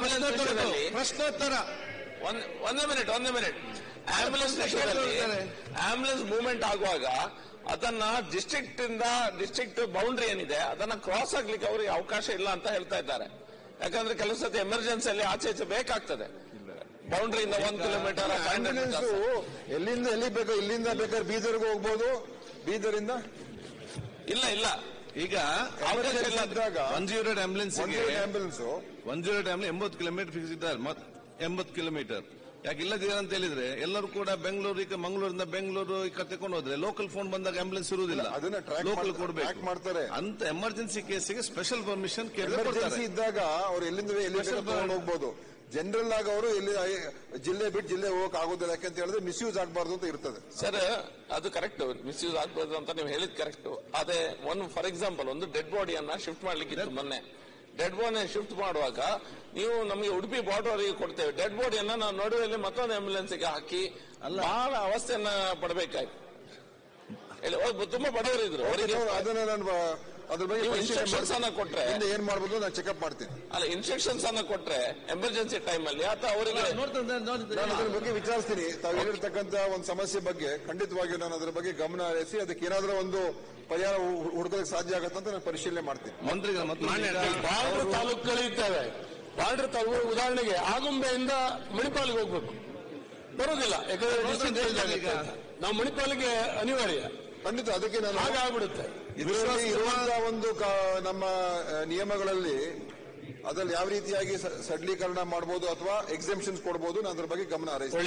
Ambulance ವಿಷಯದಲ್ಲಿ ಪ್ರಶ್ನೋತ್ತರ ಒಂದ್- ಒಂದೇ ಮಿನಿಟ್ ಒಂದೇ ಮಿನಿಟ್ ಆಂಬ್ಯುಲೆನ್ಸ್ ವಿಷಯದಲ್ಲಿ ಹೇಳ್ತಾರೆ. ಆಂಬ್ಯುಲೆನ್ಸ್ ಮೂವ್ಮೆಂಟ್ ಆಗುವಾಗ ಅದನ್ನ ಡಿಸ್ಟ್ರಿಕ್ಟ್ ಇಂದ ಡಿಸ್ಟ್ರಿಕ್ಟ್ ಬೌಂಡ್ರಿ ಏನಿದೆ ಅದನ್ನ ಕ್ರಾಸ್ ಆಗ್ಲಿಕ್ಕೆ ಅವರಿಗೆ ಅವಕಾಶ ಇಲ್ಲ ಅಂತ ಹೇಳ್ತಾ ಇದ್ದಾರೆ ಯಾಕಂದ್ರೆ ಕೆಲವು ಸತಿ ಎಮರ್ಜೆನ್ಸಿಯಲ್ಲಿ ಆಚೆ ಈಚೆ ಬೇಕಾಗ್ತದೆ ಬೌಂಡ್ರಿಯಿಂದ ಒಂದ್ ಕಿಲೋಮೀಟರ್ ಆಂಬ್ಯುಲೆನ್ಸ್ ಎಲ್ಲಿಂದ ಎಲ್ಲಿ ಬೇಕೋ ಇಲ್ಲಿಂದ ಬೇಕಾದ್ರೆ ಬೀದರ್ಗೆ ಹೋಗ್ಬೋದು ಬೀದರಿಂದ ಇಲ್ಲ ಇಲ್ಲ ಈಗ ಅವಕಾಶ ಇಲ್ಲ ಇದ್ದಾಗ one zero eight ambulance ambulance one zero eight ambulance ಎಂಬತ್ತು ಕಿಲೋಮೀಟರ್ ಫಿಕ್ಸ್ ಇದ್ದಾರೆ ಮತ್- ಎಂಬತ್ತು ಕಿಲೋಮೀಟರ್ ಯಾಕೆ ಇಲ್ಲದಿಲ್ಲ ಅಂತ ಹೇಳಿದ್ರೆ ಎಲ್ಲರೂ ಕೂಡ ಬೆಂಗಳೂರು ಈಗ ಮಂಗಳೂರಿಂದ ಬೆಂಗಳೂರು ಈ ಕಡೆ ತಕೊಂಡು ಹೋದ್ರೆ ಲೋಕಲ್ ಫೋನ್ ಬಂದಾಗ ಆಂಬ್ಯುಲೆನ್ಸ್ ಇರುವುದಿಲ್ಲ ಅದನ್ನ track ಲೋಕಲ್ ಮಾಡ್ತಾರೆ, ಕೊಡಬೇಕು track ಮಾಡ್ತಾರೆ. ಅಂತ ಎಮರ್ಜೆನ್ಸಿ ಕೇಸಿಗೆ ಸ್ಪೆಷಲ್ ಪರ್ಮಿಷನ್ ಕೇಳಿದ್ರೆ ಎಮರ್ಜೆನ್ಸಿ ಕೊಡ್ತಾರೆ ಇದ್ದಾಗ ಅವ್ರು ಎಲ್ಲಿಂದ ಎಲ್ಲಿ Special ಬೇಕಾದ್ರೂ ತಗೊಂಡು ಹೋಗ್ಬೋದು ಜನರಲ್ ಆಗಿ ಅವರು ಎಲ್ಲಿ ಜಿಲ್ಲೆ ಬಿಟ್ಟು ಜಿಲ್ಲೆ ಹೋಗಕ್ ಆಗೋದಿಲ್ಲ ಯಾಕಂತ ಹೇಳಿದ್ರೆ ಮಿಸ್ಯೂಸ್ ಆಗಬಾರ್ದು ಅಂತ ಇರ್ತದೆ ಸರ್ ಅದು ಕರೆಕ್ಟ್ ಮಿಸ್ಯೂಸ್ ಆಗ್ಬೋದು ಅಂತ ನೀವು ಹೇಳಿದ್ ಕರೆಕ್ಟ್ ಅದೇ ಒಂದು ಫಾರ್ ಎಕ್ಸಾಂಪಲ್ ಒಂದು ಡೆಡ್ ಬಾಡಿಯನ್ನ ಶಿಫ್ಟ್ ಮಾಡ್ಲಿಕ್ಕೆ ಮೊನ್ನೆ ಡೆಡ್ ಬಾಡಿ ಶಿಫ್ಟ್ ಮಾಡುವಾಗ ನೀವು ನಮಗೆ ಉಡುಪಿ ಬಾರ್ಡರ್ ಅವರಿಗೆ ಕೊಡ್ತೇವೆ ಡೆಡ್ ಬಾಡಿಯನ್ನ ನಾವು ನಡುವೆಲ್ಲಿ ಮತ್ತೊಂದು ambulance ಗೆ ಹಾಕಿ ಬಹಳ ಅವಸ್ಥೆಯನ್ನ ಪಡಬೇಕಾಯ್ತು ಹೇಳಿ, ಅವ್ರು ತುಂಬಾ ಬಡವರಿದ್ರು ಅವರಿಗೆ ಅವ್ರು ಅದನ್ನ ನಾನು ಬ- ಅದ್ರ ಬಗ್ಗೆ ನೀವು ಪರಿಶೀಲನೆ instructions ಅನ್ನ ಮಾಡ್ತೀನಿ. ಕೊಟ್ರೆ- ಹಿಂದೆ ಏನ್ ಮಾಡ್ಬೋದು ನಾನು ಚೆಕಪ್ ಮಾಡ್ತೀನಿ ಅಲ್ಲ ಇನ್ಸ್ಟ್ರಕ್ಷನ್ಸ್ ಅನ್ನ ಕೊಟ್ರೆ ಎಮರ್ಜೆನ್ಸಿ ಟೈಮ್ ಅಲ್ಲಿ ಅಥವಾ ಅವರಿಗೆ ನೋಡ್ತಾರೆ ನಾನು ಅದ್ರ ಬಗ್ಗೆ ವಿಚಾರಿಸ್ತೀನಿ ತಾವು ಹೇಳಿರ್ತಕ್ಕಂತ ಒಂದು ಸಮಸ್ಯೆ ಬಗ್ಗೆ ಖಂಡಿತವಾಗಿಯೂ ನಾನು ಅದ್ರ ಬಗ್ಗೆ ಗಮನ ಹರಿಸಿ ಅದಕ್ಕೆ ಏನಾದ್ರೂ ಒಂದು ಪರಿಹಾರ ಹು- ಹುಡುಕೋದಕ್ಕೆ ಸಾಧ್ಯ ಆಗತ್ತೆ ಅಂತ ನಾನು ಪರಿಶೀಲನೆ ಮಾಡ್ತೀನಿ ಮಂತ್ರಿಗಳ ಮತ್ತು ಬಾರ್ಡರ್ ತಾಲೂಕುಗಳು ಇರ್ತವೆ ಬಾರ್ಡರ್ ತಾಲೂಕು ಉದಾಹರಣೆಗೆ ಆಗುಂಬೆಯಿಂದ ಮಣಿಪಾಲಿಗೆ ಹೋಗ್ಬೇಕು ಬರೋದಿಲ್ಲ ಯಾಕಂದ್ರೆ ಡಿಸ್ಟ್ರಿಕ್ಟ್ ಚೇಂಜ್ ಆಗುತ್ತೆ ಅಂತ. ನಾವು ಮಣಿಪಾಲಿಗೆ ಅನಿವಾರ್ಯ ಖಂಡಿತ ಅದಕ್ಕೆ ನಾನು ಹಾಗಾಗ್ಬಿಡುತ್ತೆ ಇದರಲ್ಲಿ ಇರುವಂತಹ ಒಂದು ಕಾ- ನಮ್ಮ ಆ, ನಿಯಮಗಳಲ್ಲಿ ಅದ್ರಲ್ಲಿ ಯಾವ ರೀತಿಯಾಗಿ ಸ- ಸಡ್ಲೀಕರಣ ಮಾಡಬಹುದು ಅಥವಾ ಎಕ್ಸೆಂಪ್ಷನ್ಸ್ ಕೊಡಬಹುದು ನಾನು ಅದ್ರ ಬಗ್ಗೆ ಗಮನ ಹರಿಸ್ತೀನಿ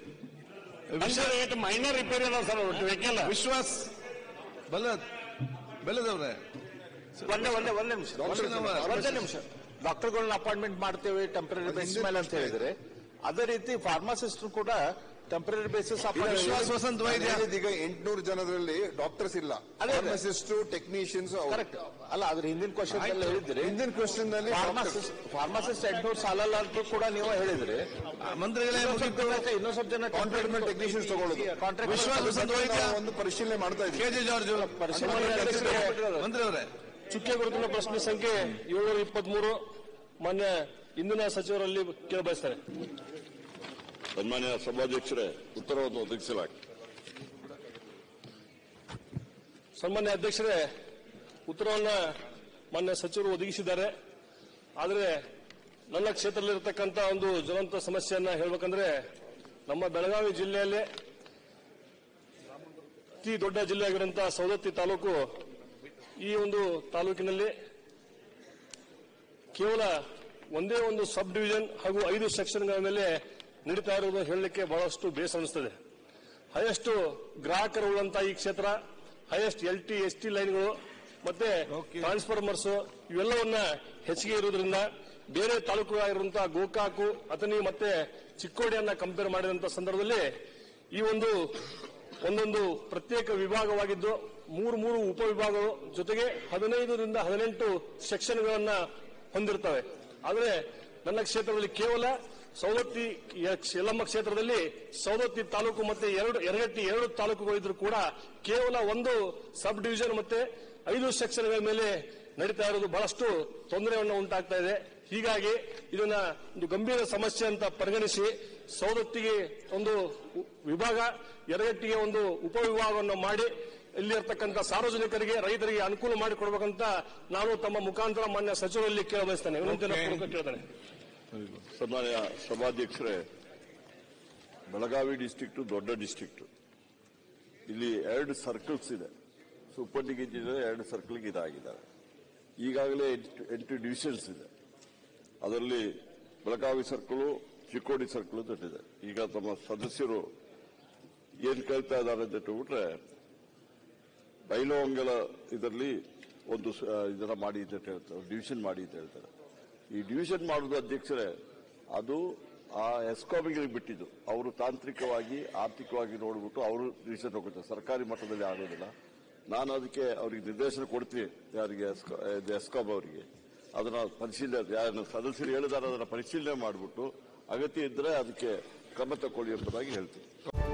ಒಳ್ಳೇದು ಮೈನರ್ ರಿಪೇರಿ ಅದ ಸರ್ ವೆಹಿಕಲ್ ವಿಶ್ವಾಸ್ ಬಲ್ಲದ್ ಬೆಲ್ಲದವ್ರೆ ಒಂದೇ ಒಂದೇ ಒಂದೇ ನಿಮಿಷ ಡಾಕ್ಟರ್ ಒಂದೇ ನಿಮಿಷ ಡಾಕ್ಟರ್ಗಳನ್ನ ಅಪಾಯಿಂಟ್ಮೆಂಟ್ ಮಾಡ್ತೇವೆ ಟೆಂಪರರಿ ಬೇಸಿಸ್ ಮೇಲೆ ಅಂತ ಹೇಳಿದ್ರೆ ಅದೇ ರೀತಿ ಫಾರ್ಮಾಸಿಸ್ಟ್ ಕೂಡ ಟೆಂಪರರಿ ಬೇಸಿಸ್ ವಿಶ್ವಾಸ್ ವಸಂತ ವೈದ್ಯ ಈಗ ಎಂಟುನೂರು ಜನರಲ್ಲಿ ಡಾಕ್ಟರ್ಸ್ ಇಲ್ಲ ಅದೇ, ಅದೇ. ಫಾರ್ಮಸಿಸ್ಟ್ ಟೆಕ್ನಿಷಿಯನ್ಸ್ ಕರೆಕ್ಟ್ ಅಲ್ಲ ಅದ್ರ ಹಿಂದಿನ ಕ್ವಶನ್ ಎಲ್ಲ ಹೇಳಿದ್ರಿ ಹಿಂದಿನ ಕ್ವಶನ್ ನಲ್ಲಿ ಫಾರ್ಮಾಸಿಸ್ಟ್ ಫಾರ್ಮಾಸಿಸ್ಟ್ ಎಂಟ್ನೂರು ಸಾಲಲ್ಲ ಅಂತ ಕೂಡ ನೀವು ಹೇಳಿದ್ರಿ ಮಂತ್ರಿಗಳೇ ಇನ್ನೊಂದ್ ಸ್ವಲ್ಪ ಮುಗಿತು ಜನ ಇನ್ನೊಂದ್ ಸ್ವಲ್ಪ ಜನ ಕಾಂಟ್ರಾಕ್ಟ್ ಮೇಲೆ ಟೆಕ್ನಿಷಿಯನ್ಸ್ ತಗೊಳ್ಳೋದು ಕಾಂಟ್ರಾಕ್ಟ್ ವಿಶ್ವಾಸ ವಸಂತ ವೈದ್ಯ ನಾವು ಒಂದು ಪರಿಶೀಲನೆ ಮಾಡ್ತಾ ಇದ್ದೀವಿ ಕೆ ಜೆ ಜಾರ್ಜ್ ಪರಿಶೀಲನೆ ಅಧ್ಯಕ್ಷರೇ, ಮಂತ್ರಿ ಅವರೇ ಚುಕ್ಕೆ ಗುರುತಿನ ಪ್ರಶ್ನೆ ಸಂಖ್ಯೆ ಏಳ್ನೂರ ಇಪ್ಪತ್ಮೂರು ಮಾನ್ಯ ಇಂದಿನ ಸಚಿವರಲ್ಲಿ ಕೇಳ ಬಯಸ್ತಾರೆ ಸನ್ಮಾನ್ಯ ಸಭಾಧ್ಯಕ್ಷರೇ ಉತ್ತರವನ್ನು ಒದಗಿಸಲಾಗಿದೆ ಸನ್ಮಾನ್ಯ ಅಧ್ಯಕ್ಷರೇ ಉತ್ತರವನ್ನ ಮಾನ್ಯ ಸಚಿವರು ಒದಗಿಸಿದ್ದಾರೆ ಆದರೆ ನನ್ನ ಕ್ಷೇತ್ರದಲ್ಲಿರತಕ್ಕಂಥ ಒಂದು ಜ್ವಲಂತ ಸಮಸ್ಯೆಯನ್ನ ಹೇಳಬೇಕಂದ್ರೆ ನಮ್ಮ ಬೆಳಗಾವಿ ಜಿಲ್ಲೆಯಲ್ಲೇ ಅತಿ ದೊಡ್ಡ ಜಿಲ್ಲೆ ಆಗಿರುವಂತಹ ಸವದತ್ತಿ ತಾಲೂಕು ಈ ಒಂದು ತಾಲೂಕಿನಲ್ಲಿ ಕೇವಲ ಒಂದೇ ಒಂದು ಸಬ್ ಡಿವಿಷನ್ ಹಾಗೂ ಐದು ಸೆಕ್ಷನ್ಗಳ ಮೇಲೆ ನಡೀತಾ ಇರುವುದು ಹೇಳಲಿಕ್ಕೆ ಬಹಳಷ್ಟು ಬೇಸರ ಅನಿಸ್ತದೆ ಹೈಯೆಸ್ಟ್ ಗ್ರಾಹಕರುಳ್ಳಂತ ಈ ಕ್ಷೇತ್ರ highest L T S T ಲೈನ್ಗಳು ಮತ್ತೆ ಟ್ರಾನ್ಸ್ಫಾರ್ಮರ್ಸ್ ಇವೆಲ್ಲವನ್ನ ಹೆಚ್ಚಿಗೆ ಇರುವುದರಿಂದ ಬೇರೆ ತಾಲೂಕುಗಳಾಗಿರುವಂತಹ ಗೋಕಾಕು ಅಥಣಿ ಮತ್ತೆ ಚಿಕ್ಕೋಡಿಯನ್ನ ಕಂಪೇರ್ ಮಾಡಿದಂತ ಸಂದರ್ಭದಲ್ಲಿ ಈ ಒಂದು ಒಂದೊಂದು ಪ್ರತ್ಯೇಕ ವಿಭಾಗವಾಗಿದ್ದು ಮೂರು ಮೂರು ಉಪವಿಭಾಗಗಳು ಜೊತೆಗೆ ಹದಿನೈದರಿಂದ ಹದಿನೆಂಟು ಸೆಕ್ಷನ್ಗಳನ್ನ ಹೊಂದಿರ್ತವೆ ಆದರೆ ನನ್ನ ಕ್ಷೇತ್ರದಲ್ಲಿ ಕೇವಲ ಸವದತ್ತಿ ಯಲ್ಲಮ್ಮ ಕ್ಷೇತ್ರದಲ್ಲಿ ಸವದತ್ತಿ ತಾಲೂಕು ಮತ್ತೆ ಎರಡು ಎರಗಟ್ಟಿ ಎರಡು ತಾಲೂಕುಗಳಿದ್ರು ಕೂಡ ಕೇವಲ ಒಂದು ಸಬ್ ಡಿವಿಷನ್ ಮತ್ತೆ ಐದು ಸೆಕ್ಷನ್ಗಳ ಮೇಲೆ ನಡೀತಾ ಇರೋದು ಬಹಳಷ್ಟು ತೊಂದರೆಯನ್ನು ಉಂಟಾಗ್ತಾ ಇದೆ ಹೀಗಾಗಿ ಇದನ್ನ ಒಂದು ಗಂಭೀರ ಸಮಸ್ಯೆ ಅಂತ ಪರಿಗಣಿಸಿ ಸವದತ್ತಿಗೆ ಒಂದು ಉ- ವಿಭಾಗ ಎರಗಟ್ಟಿಗೆ ಒಂದು ಉಪವಿಭಾಗವನ್ನು ಮಾಡಿ ಇಲ್ಲಿರ್ತಕ್ಕಂಥ ಸಾರ್ವಜನಿಕರಿಗೆ ರೈತರಿಗೆ ಅನುಕೂಲ ಮಾಡಿಕೊಡ್ಬೇಕಂತ ನಾನು ತಮ್ಮ ಮುಖಾಂತರ ಮಾನ್ಯ ಸಚಿವರಲ್ಲಿ ಕೇಳ ಬಯಸ್ತೇನೆ ವಿನಂತಿಯನ್ನು ಪೂರ್ವಕ ಕೇಳ್ತೇನೆ ಸನ್ಮಾನ್ಯ ಸಭಾಧ್ಯಕ್ಷರೇ ಬೆಳಗಾವಿ ಡಿಸ್ಟ್ರಿಕ್ಟ್ ದೊಡ್ಡ ಡಿಸ್ಟ್ರಿಕ್ಟ್ ಇಲ್ಲಿ ಎರಡು ಸರ್ಕಲ್ಸ್ ಇದೆ ಸೂಪರ್ ಡಿವಿಷನ್ ಎರಡು ಸರ್ಕಲ್ಗೆ ಇದಾಗಿದ್ದಾರೆ ಈಗಾಗಲೇ ಎಂಟು ಎಂಟು ಡಿವಿಷನ್ಸ್ ಇದೆ ಅದರಲ್ಲಿ ಬೆಳಗಾವಿ ಸರ್ಕಲು ಚಿಕ್ಕೋಡಿ ಸರ್ಕಲ್ ದೊಡ್ಡಿದೆ ಈಗ ತಮ್ಮ ಸದಸ್ಯರು ಏನ್ ಕೇಳ್ತಾ ಇದ್ದಾರೆ ಅಂತ ಹೇಳ್ಬಿಟ್ರೆ ಬೈಲೋಂಗಲ ಇದರಲ್ಲಿ ಒಂದು ಸ- ಇದನ್ನ ಮಾಡಿ ಅಂತ ಹೇಳ್ತಾರೆ ಡಿವಿಷನ್ ಮಾಡಿ ಅಂತ ಹೇಳ್ತಾರೆ ಈ ಡಿವಿಷನ್ ಮಾಡುವುದು ಅಧ್ಯಕ್ಷರೇ ಅದು ಆ ಎಸ್ಕಾಮಿಗೆ ಬಿಟ್ಟಿದ್ದು ಅವರು ತಾಂತ್ರಿಕವಾಗಿ ಆರ್ಥಿಕವಾಗಿ ನೋಡ್ಬಿಟ್ಟು ಅವರು ಡಿಸಿಷನ್ ತಗೋತಾರೆ ಸರ್ಕಾರಿ ಮಟ್ಟದಲ್ಲಿ ಆಗೋದಿಲ್ಲ ನಾನು ಅದಕ್ಕೆ ಅವರಿಗೆ ನಿರ್ದೇಶನ ಕೊಡ್ತೀನಿ ಯಾರಿಗೆ ಎಸ್ಕಾ- ಇದು ಎಸ್ಕಾಮ್ ಅವರಿಗೆ ಅದನ್ನ ಪರಿಶೀಲನೆ ಯಾರನ್ನ ಸದಸ್ಯರು ಹೇಳಿದಾರೆ ಅದನ್ನ ಪರಿಶೀಲನೆ ಮಾಡಿಬಿಟ್ಟು ಅಗತ್ಯ ಇದ್ರೆ ಅದಕ್ಕೆ ಕ್ರಮ ತಗೊಳ್ಳಿ ಎಂಬುದಾಗಿ ಹೇಳ್ತೀನಿ